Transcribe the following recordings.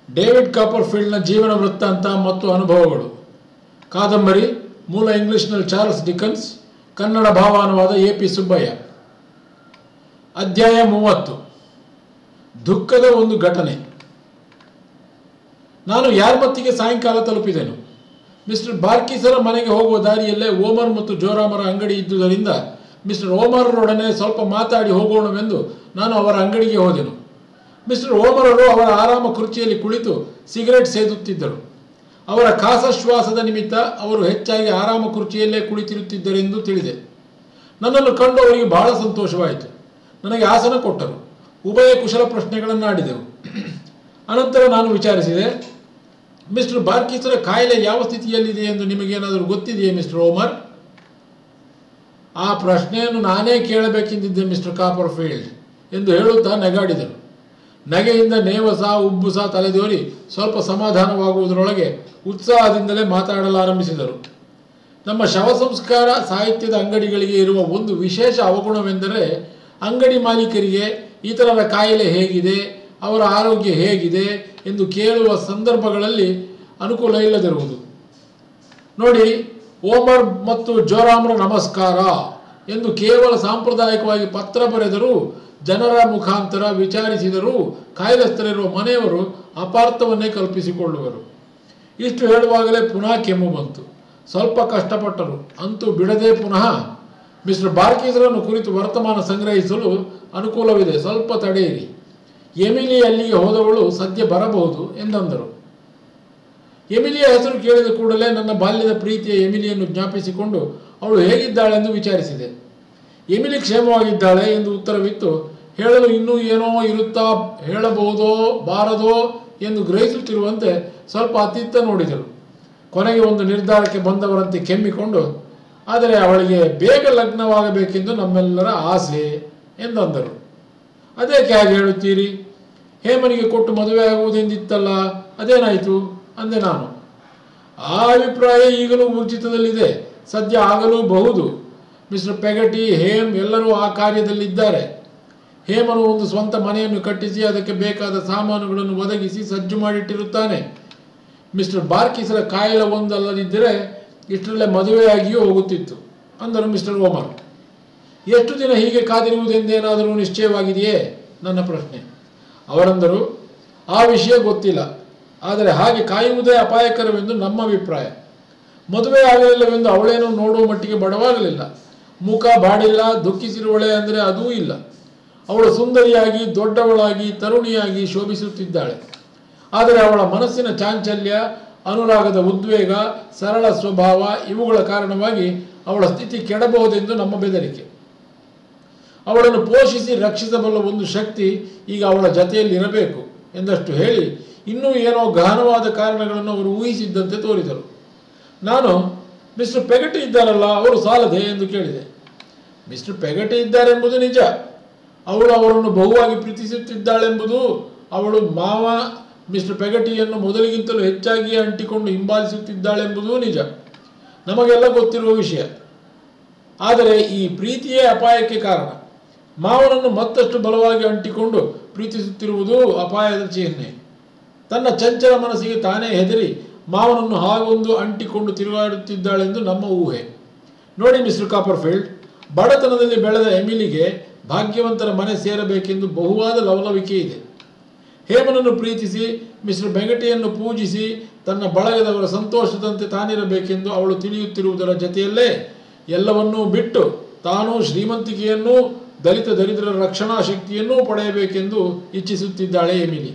David ಕಾಪರ್ಫೀಲ್ಡ್ನ ಜೀವನ ವೃತ್ತಾಂತ ಮತ್ತು ಅನುಭವಗಳು ಕಾದಂಬರಿ ಮೂಲ ಇಂಗ್ಲಿಷ್ನಲ್ಲಿ ಚಾರ್ಲ್ಸ್ ಡಿಕನ್ಸ್ ಕನ್ನಡ ಭಾವಾನುವಾದ ಎ ಪಿ ಸುಬ್ಬಯ್ಯ ಅಧ್ಯಾಯ ಮೂವತ್ತು ದುಃಖದ ಒಂದು ಘಟನೆ ನಾನು ಯಾರ್ಮತ್ತಿಗೆ ಸಾಯಂಕಾಲ ತಲುಪಿದೆನು ಮಿಸ್ಟರ್ ಬಾರ್ಕಿಸರ ಮನೆಗೆ ಹೋಗುವ ದಾರಿಯಲ್ಲೇ ಓಮರ್ ಮತ್ತು ಜೋರಾಮರ ಅಂಗಡಿ ಇದ್ದುದರಿಂದ ಮಿಸ್ಟರ್ ಓಮರರೊಡನೆ ಸ್ವಲ್ಪ ಮಾತಾಡಿ ಹೋಗೋಣವೆಂದು ನಾನು ಅವರ ಅಂಗಡಿಗೆ ಹೋದೆನು ಮಿಸ್ಟರ್ ಓಮರರು ಅವರ ಆರಾಮ ಕುರ್ಚಿಯಲ್ಲಿ ಕುಳಿತು ಸಿಗರೆಟ್ ಸೇದುತ್ತಿದ್ದರು ಅವರ ಕಾಸಶ್ವಾಸದ ನಿಮಿತ್ತ ಅವರು ಹೆಚ್ಚಾಗಿ ಆರಾಮ ಕುರ್ಚಿಯಲ್ಲೇ ಕುಳಿತಿರುತ್ತಿದ್ದರೆಂದು ತಿಳಿದೆ ನನ್ನನ್ನು ಕಂಡು ಅವರಿಗೆ ಬಹಳ ಸಂತೋಷವಾಯಿತು ನನಗೆ ಆಸನ ಕೊಟ್ಟರು ಉಭಯ ಕುಶಲ ಪ್ರಶ್ನೆಗಳನ್ನು ಆಡಿದೆವು ಅನಂತರ ನಾನು ವಿಚಾರಿಸಿದೆ ಮಿಸ್ಟರ್ ಬಾರ್ಕಿಸರ ಕಾಯಿಲೆ ಯಾವ ಸ್ಥಿತಿಯಲ್ಲಿದೆ ಎಂದು ನಿಮಗೇನಾದರೂ ಗೊತ್ತಿದೆಯೇ ಮಿಸ್ಟರ್ ಓಮರ್ ಆ ಪ್ರಶ್ನೆಯನ್ನು ನಾನೇ ಕೇಳಬೇಕೆಂದಿದ್ದೆ ಮಿಸ್ಟರ್ ಕಾಪರ್ ಫೀಲ್ಡ್ ಎಂದು ಹೇಳುತ್ತಾ ನೆಗಾಡಿದರು ನಗೆಯಿಂದ ನೇವಸ ಉಬ್ಬುಸ ತಲೆದೋರಿ ಸ್ವಲ್ಪ ಸಮಾಧಾನವಾಗುವುದರೊಳಗೆ ಉತ್ಸಾಹದಿಂದಲೇ ಮಾತಾಡಲಾರಂಭಿಸಿದರು ನಮ್ಮ ಶವ ಸಂಸ್ಕಾರ ಸಾಹಿತ್ಯದ ಅಂಗಡಿಗಳಿಗೆ ಇರುವ ಒಂದು ವಿಶೇಷ ಅವಗುಣವೆಂದರೆ ಅಂಗಡಿ ಮಾಲೀಕರಿಗೆ ಇತರರ ಕಾಯಿಲೆ ಹೇಗಿದೆ ಅವರ ಆರೋಗ್ಯ ಹೇಗಿದೆ ಎಂದು ಕೇಳುವ ಸಂದರ್ಭಗಳಲ್ಲಿ ಅನುಕೂಲ ಇಲ್ಲದಿರುವುದು ನೋಡಿ ಓಮರ್ ಮತ್ತು ಜೋರಾಮ್ರ ನಮಸ್ಕಾರ ಎಂದು ಕೇವಲ ಸಾಂಪ್ರದಾಯಿಕವಾಗಿ ಪತ್ರ ಬರೆದರೂ ಜನರ ಮುಖಾಂತರ ವಿಚಾರಿಸಿದರೂ ಕಾಯಿಲೆಸ್ಥರಿರುವ ಮನೆಯವರು ಅಪಾರ್ಥವನ್ನೇ ಕಲ್ಪಿಸಿಕೊಳ್ಳುವರು ಇಷ್ಟು ಹೇಳುವಾಗಲೇ ಪುನಃ ಕೆಮ್ಮು ಬಂತು ಸ್ವಲ್ಪ ಕಷ್ಟಪಟ್ಟರು ಅಂತೂ ಬಿಡದೆ ಪುನಃ ಮಿಸ್ಟರ್ ಬಾರ್ಕೀಸರನ್ನು ಕುರಿತು ವರ್ತಮಾನ ಸಂಗ್ರಹಿಸಲು ಅನುಕೂಲವಿದೆ ಸ್ವಲ್ಪ ತಡೆಯಿರಿ ಎಮಿಲಿ ಅಲ್ಲಿಗೆ ಹೋದವಳು ಸದ್ಯ ಬರಬಹುದು ಎಂದಂದರು ಎಮಿಲಿಯ ಹೆಸರು ಕೇಳಿದ ಕೂಡಲೇ ನನ್ನ ಬಾಲ್ಯದ ಪ್ರೀತಿಯ ಎಮಿಲಿಯನ್ನು ಜ್ಞಾಪಿಸಿಕೊಂಡು ಅವಳು ಹೇಗಿದ್ದಾಳೆಂದು ವಿಚಾರಿಸಿದೆ ಎಮಿಲಿ ಕ್ಷೇಮವಾಗಿದ್ದಾಳೆ ಎಂದು ಉತ್ತರವಿತ್ತು ಹೇಳಲು ಇನ್ನೂ ಏನೋ ಇರುತ್ತಾ ಹೇಳಬಹುದೋ ಬಾರದೋ ಎಂದು ಗ್ರಹಿಸುತ್ತಿರುವಂತೆ ಸ್ವಲ್ಪ ಅತ್ತಿತ್ತ ನೋಡಿದರು ಕೊನೆಗೆ ಒಂದು ನಿರ್ಧಾರಕ್ಕೆ ಬಂದವರಂತೆ ಕೆಮ್ಮಿಕೊಂಡು ಆದರೆ ಅವಳಿಗೆ ಬೇಗ ಲಗ್ನವಾಗಬೇಕೆಂದು ನಮ್ಮೆಲ್ಲರ ಆಸೆ ಎಂದಂದರು ಅದೇಕೆ ಹಾಗೆ ಹೇಳುತ್ತೀರಿ ಹೇಮನಿಗೆ ಕೊಟ್ಟು ಮದುವೆ ಆಗುವುದೆಂದಿತ್ತಲ್ಲ ಅದೇನಾಯಿತು ಅಂದೆ ನಾನು ಆ ಅಭಿಪ್ರಾಯ ಈಗಲೂ ಊರ್ಜಿತದಲ್ಲಿದೆ ಸದ್ಯ ಆಗಲೂ ಬಹುದು ಮಿಸ್ಟರ್ ಪೆಗಟಿ ಹೇಮ್ ಎಲ್ಲರೂ ಆ ಕಾರ್ಯದಲ್ಲಿದ್ದಾರೆ ಹೇಮನು ಒಂದು ಸ್ವಂತ ಮನೆಯನ್ನು ಕಟ್ಟಿಸಿ ಅದಕ್ಕೆ ಬೇಕಾದ ಸಾಮಾನುಗಳನ್ನು ಒದಗಿಸಿ ಸಜ್ಜು ಮಾಡಿಟ್ಟಿರುತ್ತಾನೆ ಮಿಸ್ಟರ್ ಬಾರ್ಕಿಸರ ಕಾಯಿಲೆ ಒಂದಲ್ಲದಿದ್ದರೆ ಇಷ್ಟರಲ್ಲೇ ಮದುವೆಯಾಗಿಯೂ ಹೋಗುತ್ತಿತ್ತು ಅಂದರು ಮಿಸ್ಟರ್ ಓಮರ್ ಎಷ್ಟು ದಿನ ಹೀಗೆ ಕಾದಿರುವುದೆಂದೇನಾದರೂ ನಿಶ್ಚಯವಾಗಿದೆಯೇ ನನ್ನ ಪ್ರಶ್ನೆ ಅವರಂದರು ಆ ವಿಷಯ ಗೊತ್ತಿಲ್ಲ ಆದರೆ ಹಾಗೆ ಕಾಯುವುದೇ ಅಪಾಯಕರವೆಂದು ನಮ್ಮ ಅಭಿಪ್ರಾಯ ಮದುವೆ ಆಗಲಿಲ್ಲವೆಂದು ಅವಳೇನೂ ನೋಡುವ ಮಟ್ಟಿಗೆ ಬಡವಾಗಲಿಲ್ಲ ಮುಖ ಬಾಡಿಲ್ಲ ದುಃಖಿಸಿರುವಳೆ ಅಂದರೆ ಅದೂ ಇಲ್ಲ ಅವಳು ಸುಂದರಿಯಾಗಿ ದೊಡ್ಡವಳಾಗಿ ತರುಣಿಯಾಗಿ ಶೋಭಿಸುತ್ತಿದ್ದಾಳೆ ಆದರೆ ಅವಳ ಮನಸ್ಸಿನ ಚಾಂಚಲ್ಯ ಅನುರಾಗದ ಉದ್ವೇಗ ಸರಳ ಸ್ವಭಾವ ಇವುಗಳ ಕಾರಣವಾಗಿ ಅವಳ ಸ್ಥಿತಿ ಕೆಡಬಹುದೆಂದು ನಮ್ಮ ಬೆದರಿಕೆ ಅವಳನ್ನು ಪೋಷಿಸಿ ರಕ್ಷಿಸಬಲ್ಲ ಒಂದು ಶಕ್ತಿ ಈಗ ಅವಳ ಜತೆಯಲ್ಲಿ ಇರಬೇಕು ಎಂದಷ್ಟು ಹೇಳಿ ಇನ್ನೂ ಏನೋ ಗಹನವಾದ ಕಾರಣಗಳನ್ನು ಅವರು ಊಹಿಸಿದ್ದಂತೆ ತೋರಿದರು ನಾನು ಮಿಸ್ಟರ್ ಪೆಗಟಿ ಇದ್ದಾರಲ್ಲ ಅವರು ಸಾಲದೆ ಎಂದು ಕೇಳಿದೆ ಮಿಸ್ಟರ್ ಪೆಗಟಿ ಇದ್ದಾರೆಂಬುದು ನಿಜ ಅವಳು ಅವರನ್ನು ಬಹುವಾಗಿ ಪ್ರೀತಿಸುತ್ತಿದ್ದಾಳೆಂಬುದು ಅವಳು ಮಾವ ಮಿಸ್ಟರ್ ಪೆಗಟಿಯನ್ನು ಮೊದಲಿಗಿಂತಲೂ ಹೆಚ್ಚಾಗಿ ಅಂಟಿಕೊಂಡು ಹಿಂಬಾಲಿಸುತ್ತಿದ್ದಾಳೆಂಬುದೂ ನಿಜ ನಮಗೆಲ್ಲ ಗೊತ್ತಿರುವ ವಿಷಯ ಆದರೆ ಈ ಪ್ರೀತಿಯೇ ಅಪಾಯಕ್ಕೆ ಕಾರಣ ಮಾವನನ್ನು ಮತ್ತಷ್ಟು ಬಲವಾಗಿ ಅಂಟಿಕೊಂಡು ಪ್ರೀತಿಸುತ್ತಿರುವುದು ಅಪಾಯದ ಚಿಹ್ನೆ ತನ್ನ ಚಂಚಲ ಮನಸ್ಸಿಗೆ ತಾನೇ ಹೆದರಿ ಮಾವನನ್ನು ಹಾಗೊಂದು ಅಂಟಿಕೊಂಡು ತಿರುಗಾಡುತ್ತಿದ್ದಾಳೆಂದು ನಮ್ಮ ಊಹೆ ನೋಡಿ ಮಿಸ್ಟರ್ ಕಾಪರ್ಫೀಲ್ಡ್ ಬಡತನದಲ್ಲಿ ಬೆಳೆದ ಎಮಿಲಿಗೆ ಭಾಗ್ಯವಂತರ ಮನೆ ಸೇರಬೇಕೆಂದು ಬಹುವಾದ ಲವಲವಿಕೆ ಇದೆ ಹೇಮನನ್ನು ಪ್ರೀತಿಸಿ ಮಿಸ್ಟರ್ ಬೆಂಗಟಿಯನ್ನು ಪೂಜಿಸಿ ತನ್ನ ಬಳಗದವರ ಸಂತೋಷದಂತೆ ತಾನಿರಬೇಕೆಂದು ಅವಳು ತಿಳಿಯುತ್ತಿರುವುದರ ಜತೆಯಲ್ಲೇ ಎಲ್ಲವನ್ನೂ ಬಿಟ್ಟು ತಾನು ಶ್ರೀಮಂತಿಕೆಯನ್ನೂ ದಲಿತ ದರಿದ್ರರ ರಕ್ಷಣಾ ಶಕ್ತಿಯನ್ನೂ ಪಡೆಯಬೇಕೆಂದು ಇಚ್ಛಿಸುತ್ತಿದ್ದಾಳೆ ಎಮಿಲಿ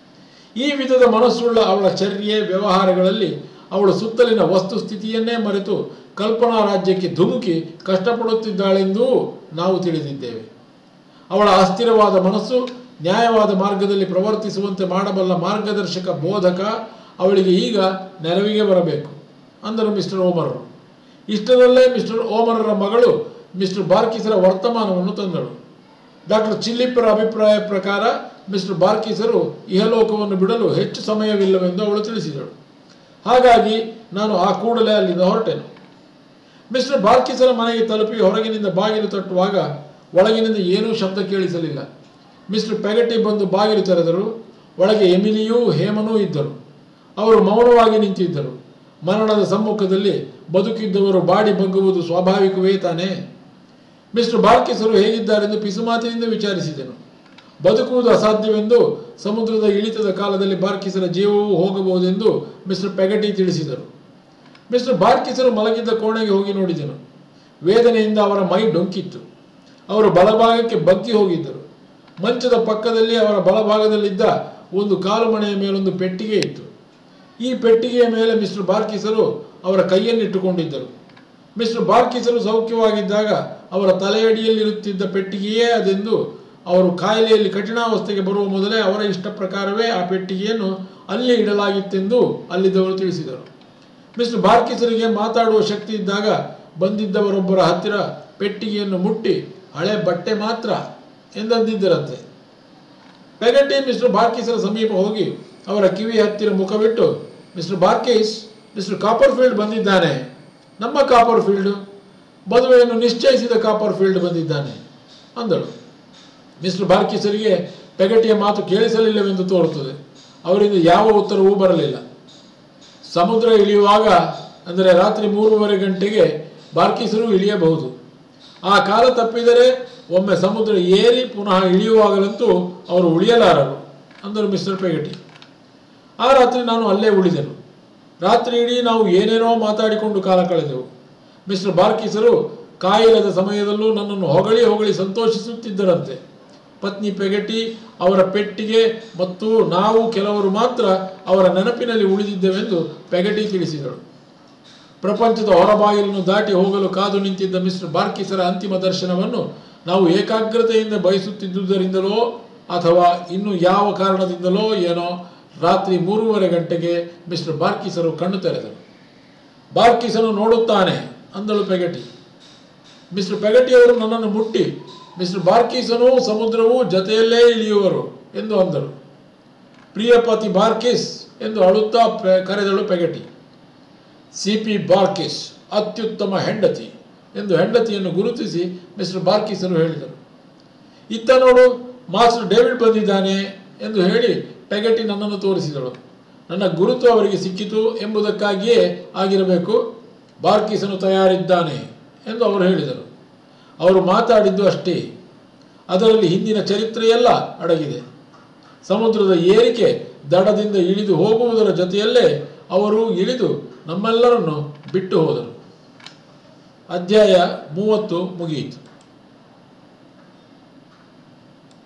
ಈ ವಿಧದ ಮನಸ್ಸುಳ್ಳ ಅವಳ ಚರ್ಯೆ ವ್ಯವಹಾರಗಳಲ್ಲಿ ಅವಳ ಸುತ್ತಲಿನ ವಸ್ತುಸ್ಥಿತಿಯನ್ನೇ ಮರೆತು ಕಲ್ಪನಾ ರಾಜ್ಯಕ್ಕೆ ಧುಮುಕಿ ಕಷ್ಟಪಡುತ್ತಿದ್ದಾಳೆಂದೂ ನಾವು ತಿಳಿದಿದ್ದೇವೆ ಅವಳ ಅಸ್ಥಿರವಾದ ಮನಸ್ಸು ನ್ಯಾಯವಾದ ಮಾರ್ಗದಲ್ಲಿ ಪ್ರವರ್ತಿಸುವಂತೆ ಮಾಡಬಲ್ಲ ಮಾರ್ಗದರ್ಶಕ ಬೋಧಕ ಅವಳಿಗೆ ಈಗ ನೆರವಿಗೆ ಬರಬೇಕು ಅಂದರು ಮಿಸ್ಟರ್ ಓಮರರು ಇಷ್ಟರಲ್ಲೇ ಮಿಸ್ಟರ್ ಓಮರರ ಮಗಳು ಮಿಸ್ಟರ್ ಬಾರ್ಕಿಸರ ವರ್ತಮಾನವನ್ನು ತಂದಳು ಡಾಕ್ಟರ್ ಚಿಲ್ಲಿಪ್ಪರ ಅಭಿಪ್ರಾಯ ಪ್ರಕಾರ ಮಿಸ್ಟರ್ ಬಾರ್ಕಿಸರು ಇಹಲೋಕವನ್ನು ಬಿಡಲು ಹೆಚ್ಚು ಸಮಯವಿಲ್ಲವೆಂದು ಅವಳು ತಿಳಿಸಿದಳು ಹಾಗಾಗಿ ನಾನು ಆ ಕೂಡಲೇ ಅಲ್ಲಿಂದ ಹೊರಟೆನು ಮಿಸ್ಟರ್ ಬಾರ್ಕಿಸರ ಮನೆಗೆ ತಲುಪಿ ಹೊರಗಿನಿಂದ ಬಾಗಿಲು ತಟ್ಟುವಾಗ ಒಳಗಿನಿಂದ ಏನೂ ಶಬ್ದ ಕೇಳಿಸಲಿಲ್ಲ ಮಿಸ್ಟರ್ ಪೆಗಟಿ ಬಂದು ಬಾಗಿಲು ತೆರೆದರು ಒಳಗೆ ಎಮಿಲಿಯೂ ಹೇಮನೂ ಇದ್ದರು ಅವರು ಮೌನವಾಗಿ ನಿಂತಿದ್ದರು ಮರಣದ ಸಮ್ಮುಖದಲ್ಲಿ ಬದುಕಿದ್ದವರು ಬಾಡಿ ಬಗ್ಗುವುದು ಸ್ವಾಭಾವಿಕವೇ ತಾನೇ ಮಿಸ್ಟರ್ ಬಾಲ್ಕಿಸರು ಹೇಗಿದ್ದಾರೆಂದು ಪಿಸುಮಾತಿನಿಂದ ವಿಚಾರಿಸಿದೆನು ಬದುಕುವುದು ಅಸಾಧ್ಯವೆಂದು ಸಮುದ್ರದ ಇಳಿತದ ಕಾಲದಲ್ಲಿ ಬಾರ್ಕಿಸರ ಜೀವವು ಹೋಗಬಹುದೆಂದು ಮಿಸ್ಟರ್ ಪೆಗಟಿ ತಿಳಿಸಿದರು ಮಿಸ್ಟರ್ ಬಾರ್ಕಿಸರು ಮಲಗಿದ್ದ ಕೋಣೆಗೆ ಹೋಗಿ ನೋಡಿದೆನು ವೇದನೆಯಿಂದ ಅವರ ಮೈ ಡೊಂಕಿತ್ತು ಅವರು ಬಲಭಾಗಕ್ಕೆ ಬಗ್ಗಿ ಹೋಗಿದ್ದರು ಮಂಚದ ಪಕ್ಕದಲ್ಲಿ ಅವರ ಬಲಭಾಗದಲ್ಲಿದ್ದ ಒಂದು ಕಾಲು ಮಣೆಯ ಮೇಲೊಂದು ಪೆಟ್ಟಿಗೆ ಇತ್ತು ಈ ಪೆಟ್ಟಿಗೆಯ ಮೇಲೆ ಮಿಸ್ಟರ್ ಬಾರ್ಕಿಸರು ಅವರ ಕೈಯನ್ನಿಟ್ಟುಕೊಂಡಿದ್ದರು ಮಿಸ್ಟರ್ ಬಾರ್ಕಿಸರು ಸೌಖ್ಯವಾಗಿದ್ದಾಗ ಅವರ ತಲೆಯಡಿಯಲ್ಲಿರುತ್ತಿದ್ದ ಪೆಟ್ಟಿಗೆಯೇ ಅದೆಂದು ಅವರು ಕಾಯಿಲೆಯಲ್ಲಿ ಕಠಿಣಾವಸ್ಥೆಗೆ ಬರುವ ಮೊದಲೇ ಅವರ ಇಷ್ಟ ಪ್ರಕಾರವೇ ಆ ಪೆಟ್ಟಿಗೆಯನ್ನು ಅಲ್ಲಿ ಇಡಲಾಗಿತ್ತೆಂದು ಅಲ್ಲಿದ್ದವರು ತಿಳಿಸಿದರು ಮಿಸ್ಟರ್ ಬಾರ್ಕಿಸರಿಗೆ ಮಾತಾಡುವ ಶಕ್ತಿ ಇದ್ದಾಗ ಬಂದಿದ್ದವರೊಬ್ಬರ ಹತ್ತಿರ ಪೆಟ್ಟಿಗೆಯನ್ನು ಮುಟ್ಟಿ ಹಳೆ ಬಟ್ಟೆ ಮಾತ್ರ ಎಂದಂದಿದ್ದರಂತೆ ಪೆಗಟಿ ಮಿಸ್ಟರ್ ಬಾರ್ಕಿಸರ ಸಮೀಪ ಹೋಗಿ ಅವರ ಕಿವಿ ಹತ್ತಿರ ಮುಖವಿಟ್ಟು mister Barkis mister Copperfield ಬಂದಿದ್ದಾನೆ ನಮ್ಮ ಕಾಪರ್ ಫೀಲ್ಡು ಮದುವೆಯನ್ನು ನಿಶ್ಚಯಿಸಿದ ಕಾಪರ್ ಫೀಲ್ಡ್ ಬಂದಿದ್ದಾನೆ ಅಂದಳು ಮಿಸ್ಟರ್ ಬಾರ್ಕಿಸರಿಗೆ ಪೆಗಟಿಯ ಮಾತು ಕೇಳಿಸಲಿಲ್ಲವೆಂದು ತೋರುತ್ತದೆ ಅವರಿಂದ ಯಾವ ಉತ್ತರವೂ ಬರಲಿಲ್ಲ ಸಮುದ್ರ ಇಳಿಯುವಾಗ ಅಂದರೆ ರಾತ್ರಿ ಮೂರುವರೆ ಗಂಟೆಗೆ ಬಾರ್ಕಿಸರು ಇಳಿಯಬಹುದು ಆ ಕಾಲ ತಪ್ಪಿದರೆ ಒಮ್ಮೆ ಸಮುದ್ರ ಏರಿ ಪುನಃ ಇಳಿಯುವಾಗಲಂತೂ ಅವರು ಉಳಿಯಲಾರರು ಅಂದರು ಮಿಸ್ಟರ್ ಪೆಗಟಿ ಆ ರಾತ್ರಿ ನಾನು ಅಲ್ಲೇ ಉಳಿದೆನು ರಾತ್ರಿ ಇಡೀ ನಾವು ಏನೇನೋ ಮಾತಾಡಿಕೊಂಡು ಕಾಲ ಕಳೆದೆವು ಮಿಸ್ಟರ್ ಬಾರ್ಕಿಸರು ಕಾಯಿಲದ ಸಮಯದಲ್ಲೂ ನನ್ನನ್ನು ಹೊಗಳಿ ಹೊಗಳಿ ಸಂತೋಷಿಸುತ್ತಿದ್ದರಂತೆ ಪತ್ನಿ ಪೆಗಟಿ ಅವರ ಪೆಟ್ಟಿಗೆ ಮತ್ತು ನಾವು ಕೆಲವರು ಮಾತ್ರ ಅವರ ನೆನಪಿನಲ್ಲಿ ಉಳಿದಿದ್ದೆವೆಂದು ಪೆಗಟಿ ತಿಳಿಸಿದಳು ಪ್ರಪಂಚದ ಹೊರಬಾಗಿಲನ್ನು ದಾಟಿ ಹೋಗಲು ಕಾದು ನಿಂತಿದ್ದ ಮಿಸ್ಟರ್ ಬಾರ್ಕಿಸರ ಅಂತಿಮ ದರ್ಶನವನ್ನು ನಾವು ಏಕಾಗ್ರತೆಯಿಂದ ಬಯಸುತ್ತಿದ್ದುದರಿಂದಲೋ ಅಥವಾ ಇನ್ನು ಯಾವ ಕಾರಣದಿಂದಲೋ ಏನೋ ರಾತ್ರಿ ಮೂರುವರೆ ಗಂಟೆಗೆ ಮಿಸ್ಟರ್ ಬಾರ್ಕಿಸರು ಕಣ್ಣು ತೆರೆದರು ಬಾರ್ಕಿಸನು ನೋಡುತ್ತಾನೆ ಅಂದಳು ಪೆಗಟಿ ಮಿಸ್ಟರ್ ಪೆಗಟಿಯವರು ನನ್ನನ್ನು ಮುಟ್ಟಿ ಮಿಸ್ಟರ್ ಬಾರ್ಕಿಸನು ಸಮುದ್ರವು ಜತೆಯಲ್ಲೇ ಇಳಿಯುವರು ಎಂದು ಅಂದರು ಪ್ರಿಯಪತಿ ಬಾರ್ಕಿಸ್ ಎಂದು ಅಳುತ್ತಾ ಪೆ- ಕರೆದಳು ಪೆಗಟಿ ಸಿ ಪಿ ಬಾರ್ಕಿಸ್ ಅತ್ಯುತ್ತಮ ಹೆಂಡತಿ ಎಂದು ಹೆಂಡತಿಯನ್ನು ಗುರುತಿಸಿ ಮಿಸ್ಟರ್ ಬಾರ್ಕಿಸರು ಹೇಳಿದರು ಇತ್ತ ನೋಡು ಮಾಸ್ಟರ್ ಡೇವಿಡ್ ಬಂದಿದ್ದಾನೆ ಎಂದು ಹೇಳಿ ಪೆಗಟಿ ನನ್ನನ್ನು ತೋರಿಸಿದಳು ನನ್ನ ಗುರುತು ಅವರಿಗೆ ಸಿಕ್ಕಿತು ಎಂಬುದಕ್ಕಾಗಿಯೇ ಆಗಿರಬೇಕು ಬಾರ್ಕಿಸನು ತಯಾರಿದ್ದಾನೆ ಎಂದು ಅವರು ಹೇಳಿದರು ಅವರು ಮಾತಾಡಿದ್ದು ಅಷ್ಟೇ ಅದರಲ್ಲಿ ಹಿಂದಿನ ಚರಿತ್ರೆಯೆಲ್ಲ ಅಡಗಿದೆ ಸಮುದ್ರದ ಏರಿಕೆ ದಡದಿಂದ ಇಳಿದು ಹೋಗುವುದರ ಜೊತೆಯಲ್ಲೇ ಅವರು ಇಳಿದು ನಮ್ಮೆಲ್ಲರನ್ನು ಬಿಟ್ಟು ಹೋದರು ಅಧ್ಯಾಯ ಮೂವತ್ತು ಮುಗಿಯಿತು